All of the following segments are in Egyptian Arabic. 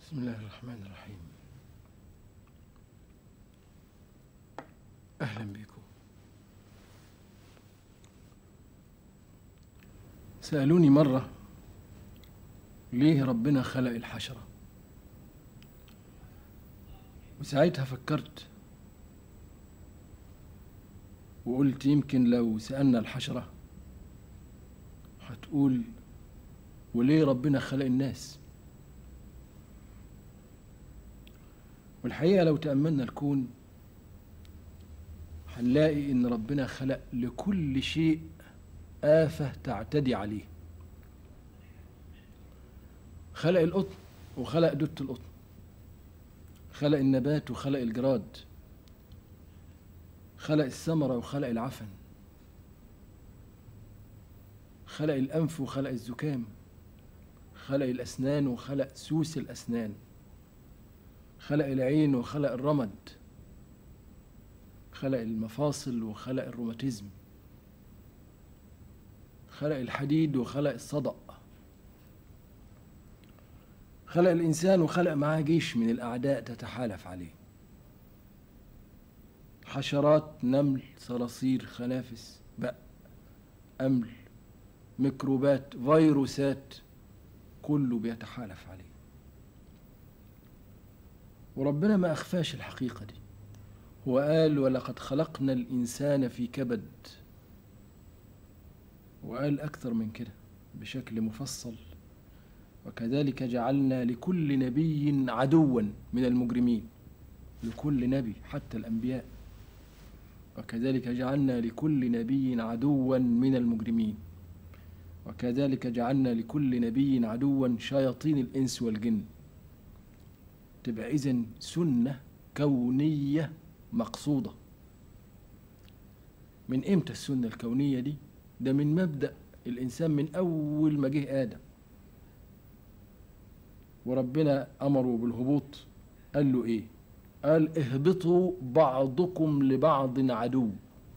بسم الله الرحمن الرحيم أهلا بكم سألوني مرة ليه ربنا خلق الحشرة وساعتها فكرت وقلت يمكن لو سألنا الحشرة هتقول وليه ربنا خلق الناس والحقيقة لو تأملنا الكون هنلاقي إن ربنا خلق لكل شيء آفة تعتدي عليه خلق القطن وخلق دودة القطن خلق النبات وخلق الجراد خلق الثمرة وخلق العفن خلق الأنف وخلق الزكام خلق الأسنان وخلق سوس الأسنان خلق العين وخلق الرمد خلق المفاصل وخلق الروماتيزم خلق الحديد وخلق الصدأ خلق الإنسان وخلق معاه جيش من الأعداء تتحالف عليه حشرات نمل صراصير خنافس بق أمل ميكروبات فيروسات كله بيتحالف عليه وربنا ما أخفاش الحقيقة دي هو قال ولقد خلقنا الإنسان في كبد وقال أكثر من كده بشكل مفصل وكذلك جعلنا لكل نبي عدوا من المجرمين لكل نبي حتى الأنبياء وكذلك جعلنا لكل نبي عدوا من المجرمين وكذلك جعلنا لكل نبي عدوا شياطين الإنس والجن تبقى إذن سنة كونية مقصودة من إمتى السنة الكونية دي؟ ده من مبدأ الإنسان من أول ما جه آدم وربنا أمره بالهبوط قال له إيه؟ قال اهبطوا بعضكم لبعض عدو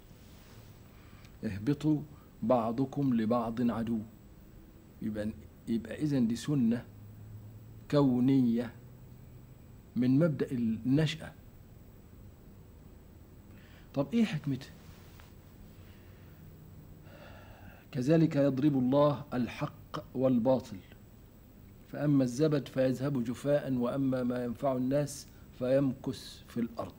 اهبطوا بعضكم لبعض عدو يبقى يبقى إذن دي سنة كونية من مبدأ النشأة طب ايه حكمتها كذلك يضرب الله الحق والباطل فأما الزبد فيذهب جفاء وأما ما ينفع الناس فيمكث في الأرض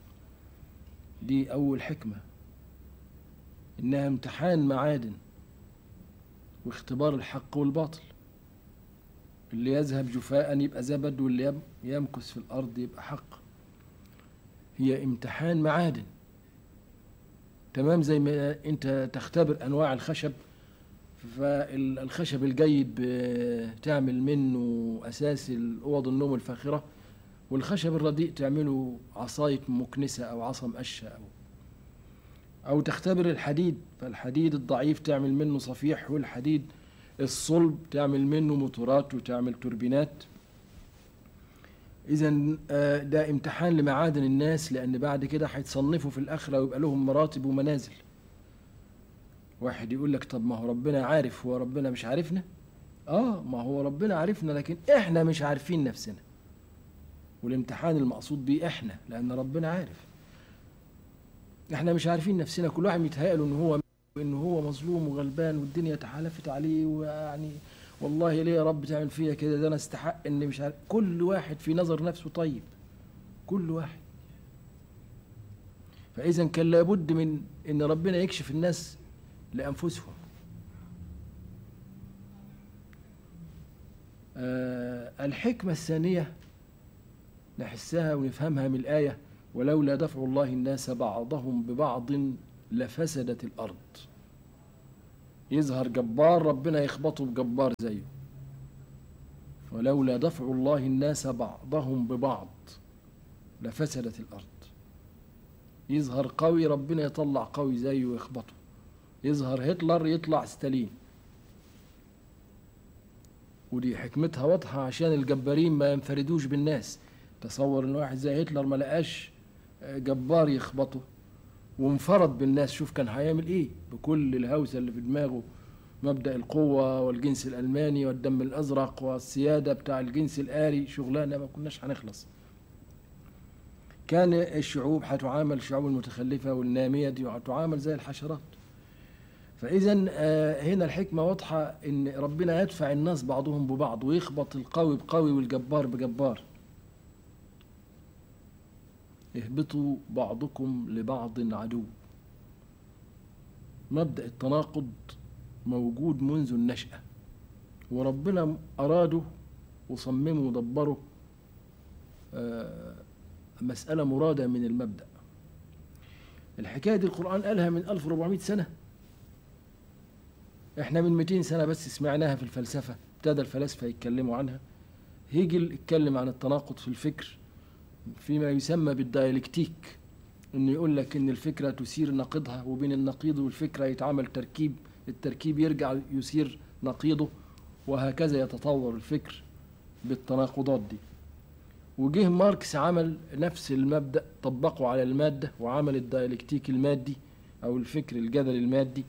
دي أول حكمة إنها امتحان معادن واختبار الحق والباطل اللي يذهب جفاء يبقى زبد واللي يمكث في الأرض يبقى حق هي امتحان معادن تمام زي ما انت تختبر انواع الخشب فالخشب الجيد تعمل منه اساس الاوض النوم الفاخره والخشب الرديء تعمله عصايه مكنسه او عصا مقشه او او تختبر الحديد فالحديد الضعيف تعمل منه صفيح والحديد الصلب تعمل منه موتورات وتعمل توربينات اذا ده امتحان لمعادن الناس لان بعد كده هيتصنفوا في الاخره ويبقى لهم مراتب ومنازل واحد يقول لك طب ما هو ربنا عارف هو ربنا مش عارفنا اه ما هو ربنا عارفنا لكن احنا مش عارفين نفسنا والامتحان المقصود بيه احنا لان ربنا عارف احنا مش عارفين نفسنا كل واحد متهيأله ان هو ان هو مظلوم وغلبان والدنيا تحالفت عليه ويعني والله ليه يا رب تعمل فيا كده ده انا استحق اني مش عارف كل واحد في نظر نفسه طيب كل واحد فاذا كان لابد من ان ربنا يكشف الناس لانفسهم آه الحكمه الثانيه نحسها ونفهمها من الايه ولولا دفع الله الناس بعضهم ببعض لفسدت الارض يظهر جبار ربنا يخبطه بجبار زيه ولولا دفع الله الناس بعضهم ببعض لفسدت الأرض يظهر قوي ربنا يطلع قوي زيه ويخبطه يظهر هتلر يطلع ستالين ودي حكمتها واضحة عشان الجبارين ما ينفردوش بالناس تصور ان واحد زي هتلر ما لقاش جبار يخبطه وانفرد بالناس شوف كان هيعمل ايه بكل الهوسه اللي في دماغه مبدأ القوة والجنس الألماني والدم الأزرق والسيادة بتاع الجنس الآري شغلانة ما كناش هنخلص كان الشعوب هتعامل الشعوب المتخلفة والنامية دي هتعامل زي الحشرات فإذا آه، هنا الحكمة واضحة إن ربنا يدفع الناس بعضهم ببعض ويخبط القوي بقوي والجبار بجبار اهبطوا بعضكم لبعض عدو مبدأ التناقض موجود منذ النشأة وربنا أراده وصممه ودبره آه، مسألة مرادة من المبدأ الحكاية دي القرآن قالها من 1400 سنة احنا من 200 سنة بس سمعناها في الفلسفة ابتدى الفلاسفة يتكلموا عنها هيجل اتكلم عن التناقض في الفكر فيما يسمى بالديالكتيك انه يقول لك ان الفكرة تثير نقيضها وبين النقيض والفكرة يتعمل تركيب التركيب يرجع يثير نقيضه وهكذا يتطور الفكر بالتناقضات دي وجه ماركس عمل نفس المبدأ طبقه على المادة وعمل الديالكتيك المادي أو الفكر الجدل المادي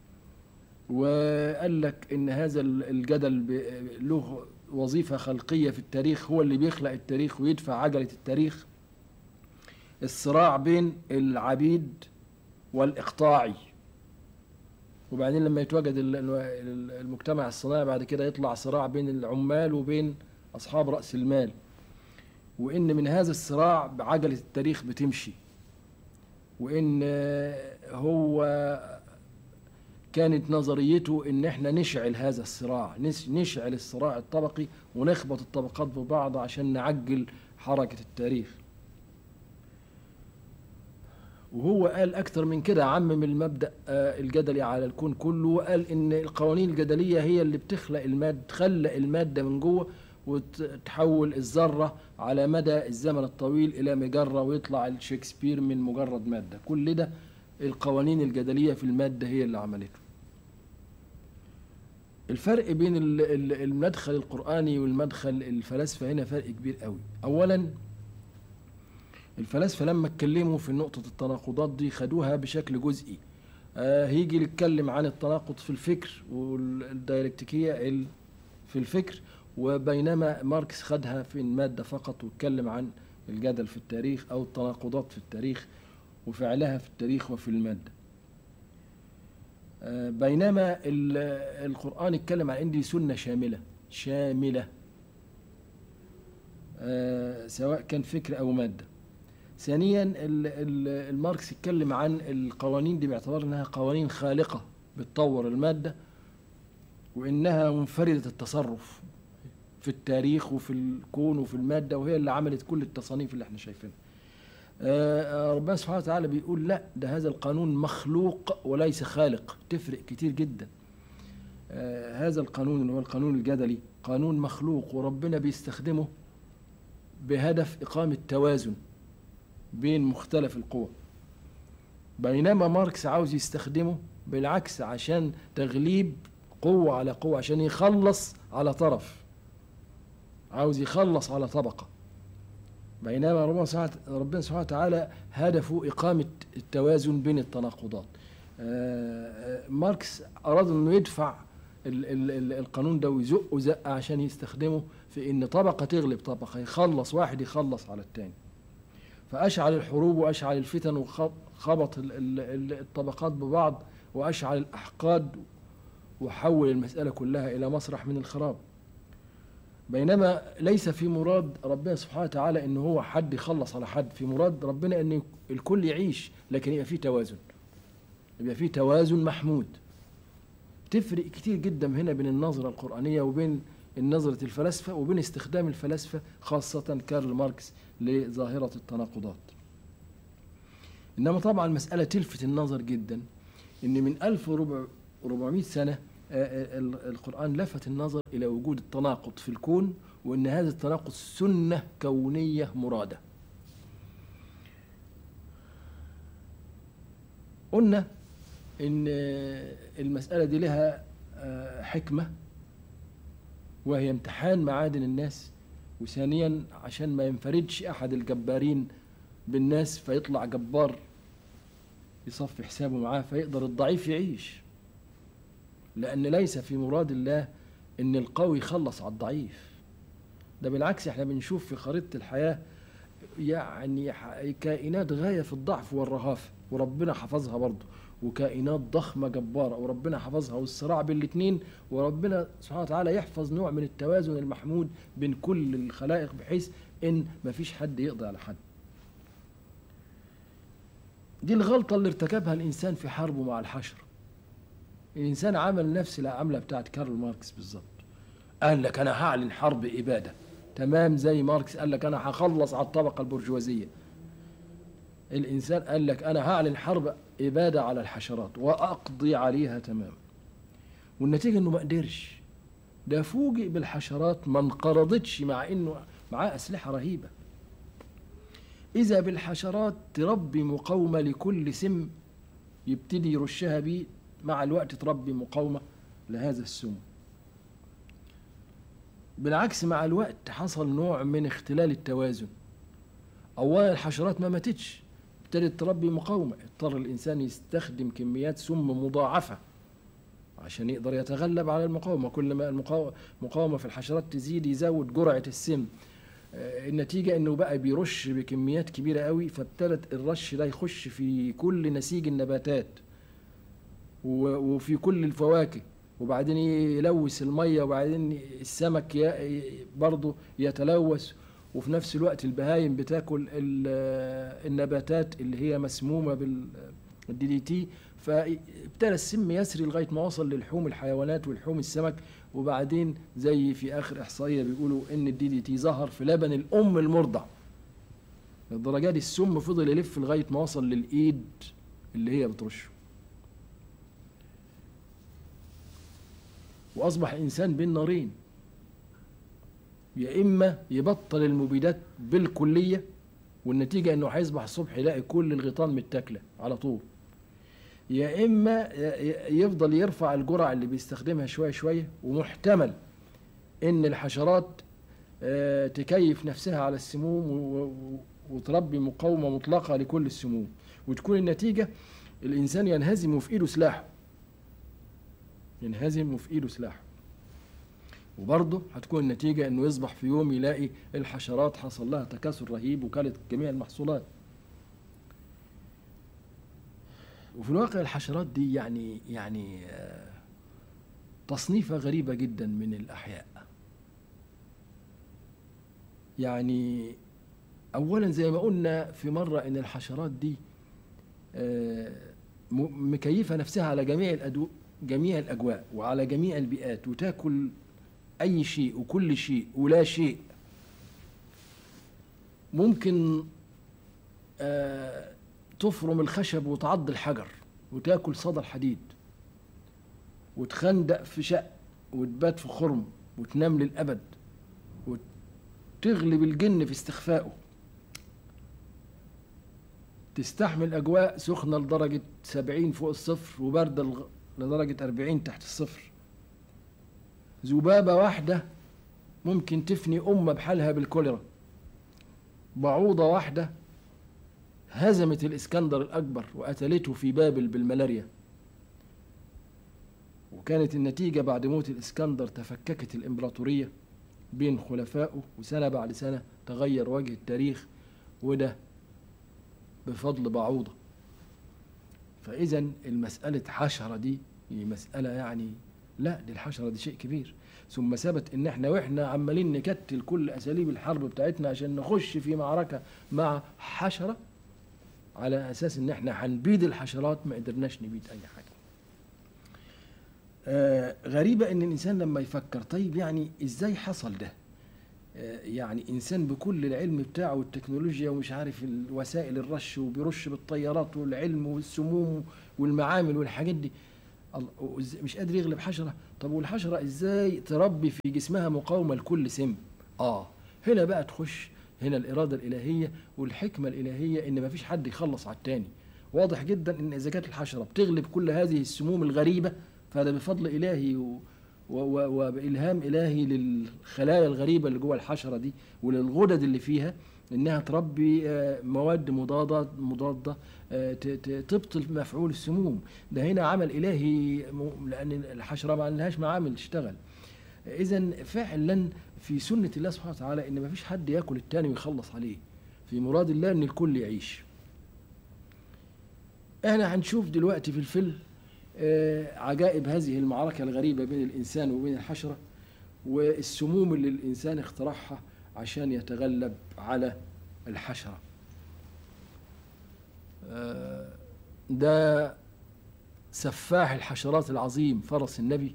وقال لك إن هذا الجدل ب- له وظيفة خلقية في التاريخ هو اللي بيخلق التاريخ ويدفع عجلة التاريخ الصراع بين العبيد والإقطاعي وبعدين لما يتواجد ال- ال- المجتمع الصناعي بعد كده يطلع صراع بين العمال وبين أصحاب رأس المال وإن من هذا الصراع بعجلة التاريخ بتمشي وإن آه، هو كانت نظريته إن إحنا نشعل هذا الصراع نس- نشعل الصراع الطبقي ونخبط الطبقات ببعض عشان نعجل حركة التاريخ وهو قال أكتر من كده عمم المبدأ آه، الجدلي على الكون كله وقال إن القوانين الجدلية هي اللي بتخلق المادة تخلق المادة من جوه وتحول الذرة على مدى الزمن الطويل إلى مجرة ويطلع الشكسبير من مجرد مادة كل ده القوانين الجدلية في المادة هي اللي عملته الفرق بين ال- ال- المدخل القرآني والمدخل الفلاسفة هنا فرق كبير قوي أولا الفلاسفة لما اتكلموا في نقطة التناقضات دي خدوها بشكل جزئي آه هيجي يتكلم عن التناقض في الفكر والديالكتيكية ال- في الفكر وبينما ماركس خدها في المادة فقط واتكلم عن الجدل في التاريخ أو التناقضات في التاريخ وفعلها في التاريخ وفي المادة آه، بينما ال- القرآن اتكلم عن عندي سنة شاملة شاملة آه، سواء كان فكر أو مادة ثانيا ال- ال- الماركس اتكلم عن القوانين دي باعتبار انها قوانين خالقة بتطور المادة وانها منفردة التصرف في التاريخ وفي الكون وفي المادة وهي اللي عملت كل التصانيف اللي احنا شايفينها آه، آه، ربنا سبحانه وتعالى بيقول لا ده هذا القانون مخلوق وليس خالق تفرق كتير جدا آه، هذا القانون اللي هو القانون الجدلي قانون مخلوق وربنا بيستخدمه بهدف إقامة توازن بين مختلف القوى بينما ماركس عاوز يستخدمه بالعكس عشان تغليب قوة على قوة عشان يخلص على طرف عاوز يخلص على طبقة بينما ربنا سبحانه ربنا سبحانه وتعالى هدفه إقامة التوازن بين التناقضات آه، آه، ماركس أراد أنه يدفع ال- ال- ال- القانون ده ويزقه زقة عشان يستخدمه في إن طبقة تغلب طبقة يخلص واحد يخلص على التاني فأشعل الحروب وأشعل الفتن وخبط ال- ال- ال- الطبقات ببعض وأشعل الأحقاد وحول المسألة كلها إلى مسرح من الخراب بينما ليس في مراد ربنا سبحانه وتعالى ان هو حد يخلص على حد في مراد ربنا ان الكل يعيش لكن يبقى فيه توازن يبقى فيه توازن محمود تفرق كتير جدا هنا بين النظرة القرآنية وبين النظرة الفلاسفة وبين استخدام الفلاسفة خاصة كارل ماركس لظاهرة التناقضات إنما طبعا المسألة تلفت النظر جدا إن من 1400 سنة آه، آه، ال- القرآن لفت النظر إلى وجود التناقض في الكون وإن هذا التناقض سنة كونية مرادة قلنا إن آه، المسألة دي لها آه، حكمة وهي امتحان معادن الناس وثانيا عشان ما ينفردش أحد الجبارين بالناس فيطلع جبار يصفي حسابه معاه فيقدر الضعيف يعيش لأن ليس في مراد الله إن القوي يخلص على الضعيف ده بالعكس احنا بنشوف في خريطة الحياة يعني ح- كائنات غاية في الضعف والرهافة وربنا حفظها برضه وكائنات ضخمة جبارة وربنا حفظها والصراع بين الاتنين وربنا سبحانه وتعالى يحفظ نوع من التوازن المحمود بين كل الخلائق بحيث ان مفيش حد يقضي على حد دي الغلطة اللي ارتكبها الإنسان في حربه مع الحشر الإنسان عمل نفس العملة بتاعت كارل ماركس بالظبط قال لك أنا هعلن حرب إبادة تمام زي ماركس قال لك أنا هخلص على الطبقة البرجوازية الإنسان قال لك أنا هعلن حرب إبادة على الحشرات وأقضي عليها تماما والنتيجة إنه ما قدرش ده فوجئ بالحشرات ما انقرضتش مع إنه معاه أسلحة رهيبة إذا بالحشرات تربي مقاومة لكل سم يبتدي يرشها بيه مع الوقت تربي مقاومة لهذا السم بالعكس مع الوقت حصل نوع من اختلال التوازن أولا الحشرات ما ماتتش ابتدت تربي مقاومة اضطر الإنسان يستخدم كميات سم مضاعفة عشان يقدر يتغلب على المقاومة كل ما المقاومة المقاومة في الحشرات تزيد يزود جرعة السم آه، النتيجة انه بقى بيرش بكميات كبيرة قوي فابتدت الرش ده يخش في كل نسيج النباتات و- وفي كل الفواكه وبعدين يلوث المية وبعدين السمك ي- برضه يتلوث وفي نفس الوقت البهايم بتاكل ال- النباتات اللي هي مسمومة بالدي دي تي فابتدى السم يسري لغاية ما وصل للحوم الحيوانات والحوم السمك وبعدين زي في آخر إحصائية بيقولوا إن الدي دي تي ظهر في لبن الأم المرضع للدرجة دي السم فضل يلف لغاية ما وصل للإيد اللي هي بترشه وأصبح الإنسان بين نارين يا إما يبطل المبيدات بالكلية والنتيجة إنه هيصبح الصبح يلاقي كل الغيطان متاكلة على طول يا إما ي- ي- يفضل يرفع الجرعة اللي بيستخدمها شوية شوية ومحتمل إن الحشرات آه، تكيف نفسها على السموم و- و- وتربي مقاومة مطلقة لكل السموم وتكون النتيجة الإنسان ينهزم وفي إيده سلاحه ينهزم وفي إيده سلاحه وبرضه هتكون النتيجة إنه يصبح في يوم يلاقي الحشرات حصل لها تكاثر رهيب وكلت جميع المحصولات وفي الواقع الحشرات دي يعني يعني آه، تصنيفها غريبة جدا من الأحياء يعني أولا زي ما قلنا في مرة إن الحشرات دي آه، م- مكيفة نفسها على جميع الأدو جميع الأجواء وعلى جميع البيئات وتاكل أي شيء وكل شيء ولا شيء ممكن آه، تفرم الخشب وتعض الحجر وتاكل صدى الحديد وتخندق في شق وتبات في خرم وتنام للأبد وتغلب الجن في استخفائه تستحمل أجواء سخنة لدرجة سبعين فوق الصفر وباردة لغ- لدرجة أربعين تحت الصفر ذبابة واحدة ممكن تفني أمة بحالها بالكوليرا بعوضة واحدة هزمت الإسكندر الأكبر وقتلته في بابل بالملاريا وكانت النتيجة بعد موت الإسكندر تفككت الإمبراطورية بين خلفائه وسنة بعد سنة تغير وجه التاريخ وده بفضل بعوضة فإذا المسألة حشرة دي هي مسألة يعني لا دي الحشرة دي شيء كبير ثم ثبت ان احنا واحنا عمالين نكتل كل اساليب الحرب بتاعتنا عشان نخش في معركة مع حشرة على اساس ان احنا هنبيد الحشرات ما قدرناش نبيد اي حاجة آه غريبة ان الانسان لما يفكر طيب يعني ازاي حصل ده آه يعني انسان بكل العلم بتاعه والتكنولوجيا ومش عارف الوسائل الرش وبيرش بالطيارات والعلم والسموم والمعامل والحاجات دي الله- وإز- مش قادر يغلب حشرة طب والحشرة ازاي تربي في جسمها مقاومة لكل سم اه هنا بقى تخش هنا الإرادة الإلهية والحكمة الإلهية إن مفيش حد يخلص على التاني واضح جدا إن إذا كانت الحشرة بتغلب كل هذه السموم الغريبة فده بفضل إلهي و... و- و- وبإلهام إلهي للخلايا الغريبة اللي جوه الحشرة دي وللغدد اللي فيها إنها تربي آه، مواد مضادة مضادة آه، ت- ت- تبطل مفعول السموم ده هنا عمل إلهي م- لأن الحشرة ما لهاش معامل تشتغل إذا فعلا في سنة الله سبحانه وتعالى إن ما فيش حد ياكل التاني ويخلص عليه في مراد الله إن الكل يعيش احنا هنشوف دلوقتي في الفيلم آه، عجائب هذه المعركة الغريبة بين الإنسان وبين الحشرة والسموم اللي الإنسان اخترعها عشان يتغلب على الحشرة آه، ده سفاح الحشرات العظيم فرس النبي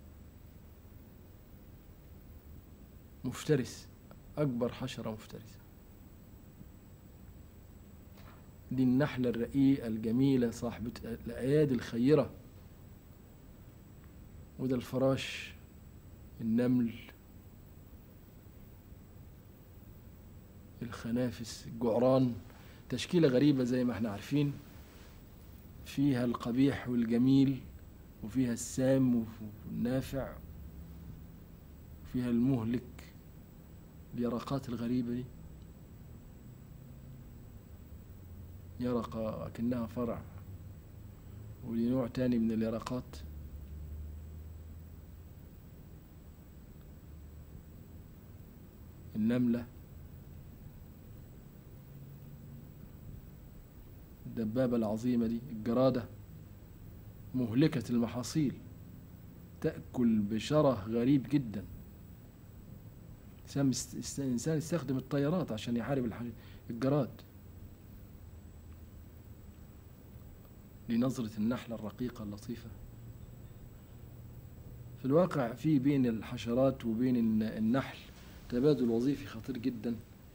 مفترس أكبر حشرة مفترسة دي النحلة الرقيقة الجميلة صاحبة الأيادي الخيرة وده الفراش النمل الخنافس الجعران تشكيلة غريبة زي ما احنا عارفين فيها القبيح والجميل وفيها السام والنافع وفيها المهلك اليرقات الغريبة دي يرقة أكنها فرع ودي نوع تاني من اليرقات النملة الدبابة العظيمة دي الجرادة مهلكة المحاصيل تأكل بشره غريب جدا الإنسان مست- است- الإنسان يستخدم الطيارات عشان يحارب الح- الجراد لنظرة النحلة الرقيقة اللطيفة في الواقع في بين الحشرات وبين الن- النحل تبادل وظيفي خطير جدا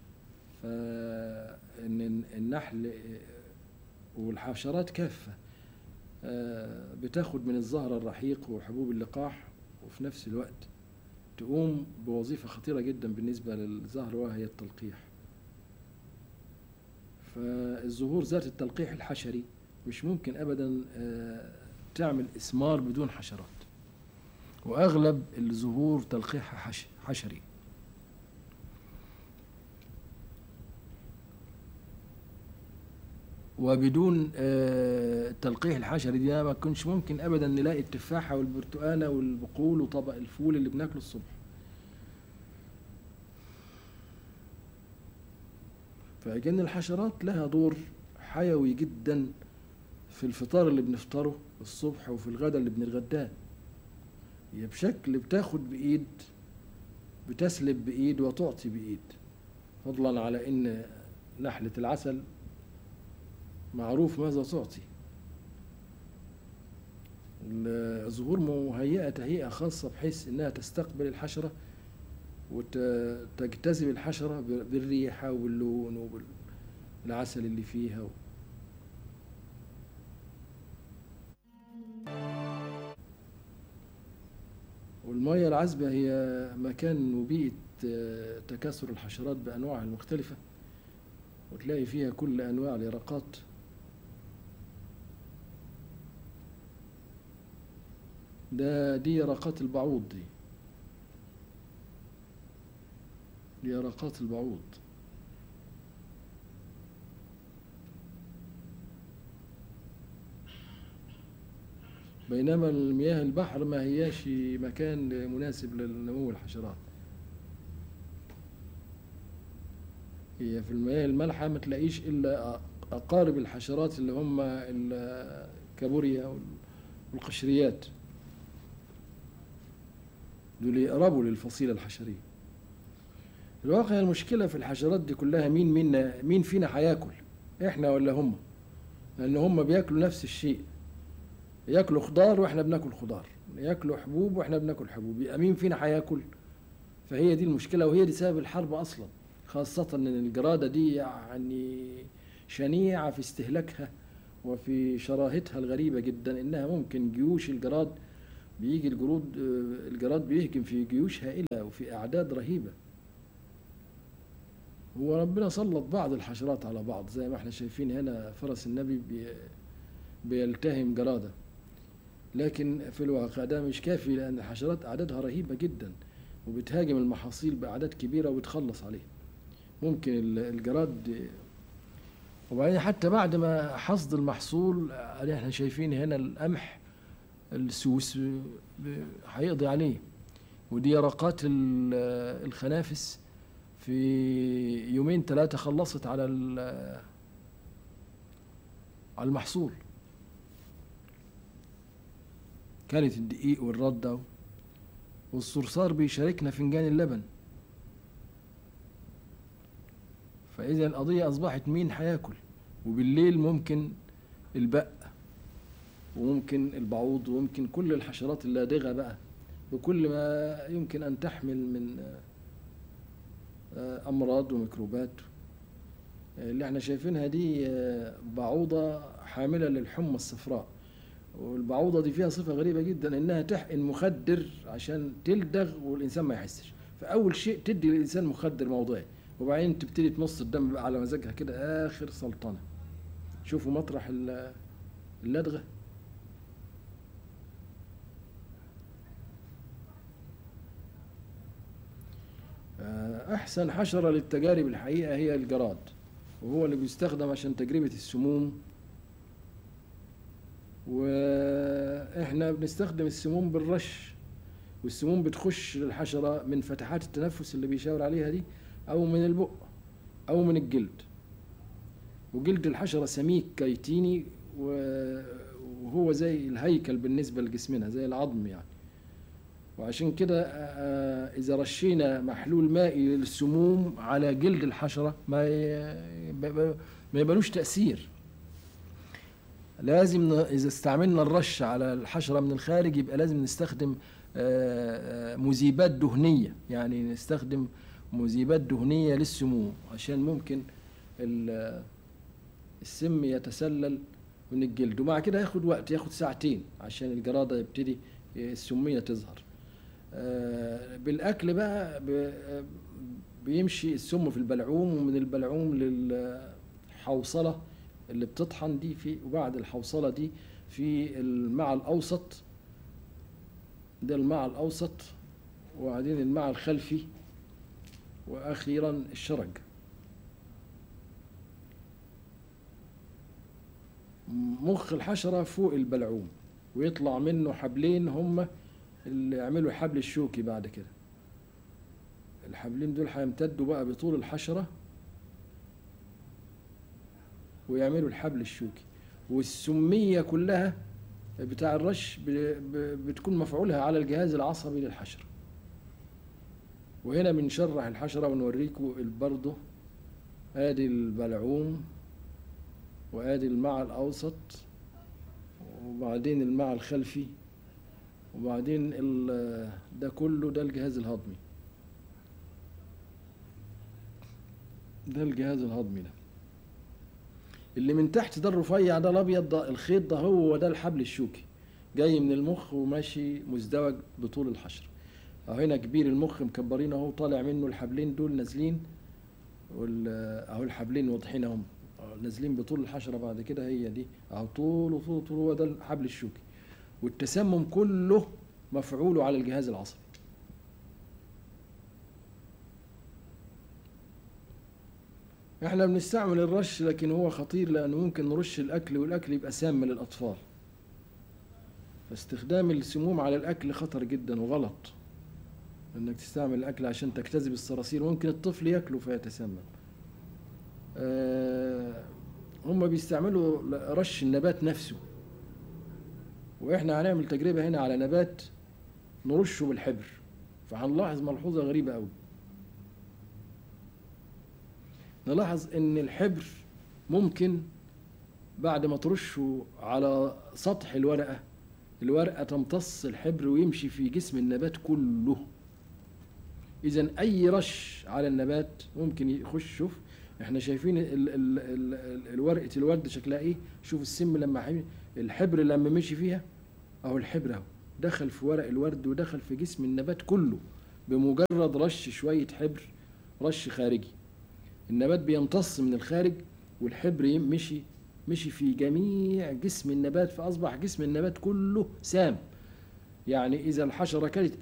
فإن النحل والحشرات كافة آه، بتاخد من الزهرة الرحيق وحبوب اللقاح وفي نفس الوقت تقوم بوظيفة خطيرة جدا بالنسبة للزهر وهي التلقيح فالزهور ذات التلقيح الحشري مش ممكن أبدا آه، تعمل إثمار بدون حشرات وأغلب الزهور تلقيحها حش- حشري وبدون آه، التلقيح الحشري ده ما كنش ممكن ابدا نلاقي التفاحه والبرتقاله والبقول وطبق الفول اللي بناكله الصبح فكأن الحشرات لها دور حيوي جدا في الفطار اللي بنفطره الصبح وفي الغداء اللي بنتغداه هي بشكل بتاخد بإيد بتسلب بإيد وتعطي بإيد فضلا على إن نحلة العسل معروف ماذا تعطي الزهور مهيئة تهيئة خاصة بحيث إنها تستقبل الحشرة وتجتذب الحشرة بالريحة واللون وبالعسل اللي فيها والمية العذبة هي مكان وبيئة آه، تكاثر الحشرات بأنواعها المختلفة وتلاقي فيها كل أنواع اليرقات ده دي يرقات البعوض دي دي يرقات البعوض بينما المياه البحر ما هياش مكان مناسب لنمو الحشرات هي في المياه المالحة ما تلاقيش إلا أقارب الحشرات اللي هم الكابوريا والقشريات دول يقربوا للفصيلة الحشرية الواقع المشكلة في الحشرات دي كلها مين منا مين فينا هياكل احنا ولا هم لأن هم بياكلوا نفس الشيء ياكلوا خضار واحنا بناكل خضار ياكلوا حبوب واحنا بناكل حبوب يبقى مين فينا هياكل فهي دي المشكلة وهي دي سبب الحرب أصلا خاصة إن الجرادة دي يعني شنيعة في استهلاكها وفي شراهتها الغريبة جدا إنها ممكن جيوش الجراد بيجي الجرود الجراد بيهجم في جيوش هائلة وفي أعداد رهيبة هو ربنا سلط بعض الحشرات على بعض زي ما احنا شايفين هنا فرس النبي بي بيلتهم جرادة لكن في الواقع ده مش كافي لأن الحشرات أعدادها رهيبة جدا وبتهاجم المحاصيل بأعداد كبيرة وبتخلص عليها ممكن ال- الجراد وبعدين حتى بعد ما حصد المحصول اللي احنا شايفين هنا القمح السوس ب- هيقضي عليه ودي يرقات ال- الخنافس في يومين ثلاثة خلصت على ال- على المحصول كانت الدقيق والردة والصرصار بيشاركنا فنجان اللبن فإذا القضية أصبحت مين هياكل وبالليل ممكن البق وممكن البعوض وممكن كل الحشرات اللادغة بقى بكل ما يمكن أن تحمل من آه، أمراض وميكروبات اللي احنا شايفينها دي آه، بعوضة حاملة للحمى الصفراء والبعوضة دي فيها صفة غريبة جدا إنها تحقن مخدر عشان تلدغ والإنسان ما يحسش فأول شيء تدي للإنسان مخدر موضعي وبعدين تبتدي تمص الدم بقى على مزاجها كده آخر سلطنة شوفوا مطرح ال- اللدغة آه، أحسن حشرة للتجارب الحقيقة هي الجراد وهو اللي بيستخدم عشان تجربة السموم واحنا بنستخدم السموم بالرش والسموم بتخش للحشرة من فتحات التنفس اللي بيشاور عليها دي أو من البق أو من الجلد وجلد الحشرة سميك كيتيني و- وهو زي الهيكل بالنسبة لجسمنا زي العظم يعني وعشان كده آه، إذا رشينا محلول مائي للسموم على جلد الحشرة ما ي- ما ما يبقالوش تأثير لازم ن- إذا استعملنا الرش على الحشرة من الخارج يبقى لازم نستخدم آه، آه، مذيبات دهنية يعني نستخدم مذيبات دهنية للسموم عشان ممكن ال- السم يتسلل من الجلد ومع كده ياخد وقت ياخد ساعتين عشان الجرادة يبتدي السمية تظهر آه، بالأكل بقى ب- بيمشي السم في البلعوم ومن البلعوم للحوصلة اللي بتطحن دي في وبعد الحوصلة دي في المع الأوسط ده المع الأوسط وبعدين المع الخلفي وأخيرا الشرج مخ الحشرة فوق البلعوم ويطلع منه حبلين هم اللي يعملوا الحبل الشوكي بعد كده الحبلين دول هيمتدوا بقى بطول الحشرة ويعملوا الحبل الشوكي والسمية كلها بتاع الرش ب- ب- بتكون مفعولها على الجهاز العصبي للحشرة وهنا بنشرح الحشرة ونوريكم برضه ادي البلعوم وادي المع الاوسط وبعدين المع الخلفي وبعدين ال- ده كله ده الجهاز الهضمي ده الجهاز الهضمي ده اللي من تحت ده الرفيع ده الابيض ده الخيط ده هو ده الحبل الشوكي جاي من المخ وماشي مزدوج بطول الحشره اهو هنا كبير المخ مكبرين اهو طالع منه الحبلين دول نازلين وال- اهو الحبلين واضحين اهم أهو نازلين بطول الحشره بعد كده هي دي اهو طول وطول طول هو ده الحبل الشوكي والتسمم كله مفعوله على الجهاز العصبي احنا بنستعمل الرش لكن هو خطير لانه ممكن نرش الاكل والاكل يبقى سام للاطفال فاستخدام السموم على الاكل خطر جدا وغلط انك تستعمل الاكل عشان تجتذب الصراصير ممكن الطفل ياكله فيتسمم آه هم بيستعملوا رش النبات نفسه واحنا هنعمل تجربه هنا على نبات نرشه بالحبر فهنلاحظ ملحوظه غريبه قوي نلاحظ ان الحبر ممكن بعد ما ترشه على سطح الورقه الورقه تمتص الحبر ويمشي في جسم النبات كله اذا اي رش على النبات ممكن يخش شوف احنا شايفين ال ال ال ال الورقه الورد شكلها ايه شوف السم لما حي- الحبر لما مشي فيها اهو الحبر اهو دخل في ورق الورد ودخل في جسم النبات كله بمجرد رش شويه حبر رش خارجي النبات بيمتص من الخارج والحبر يم- مشي مشي في جميع جسم النبات فأصبح جسم النبات كله سام يعني إذا الحشرة كلت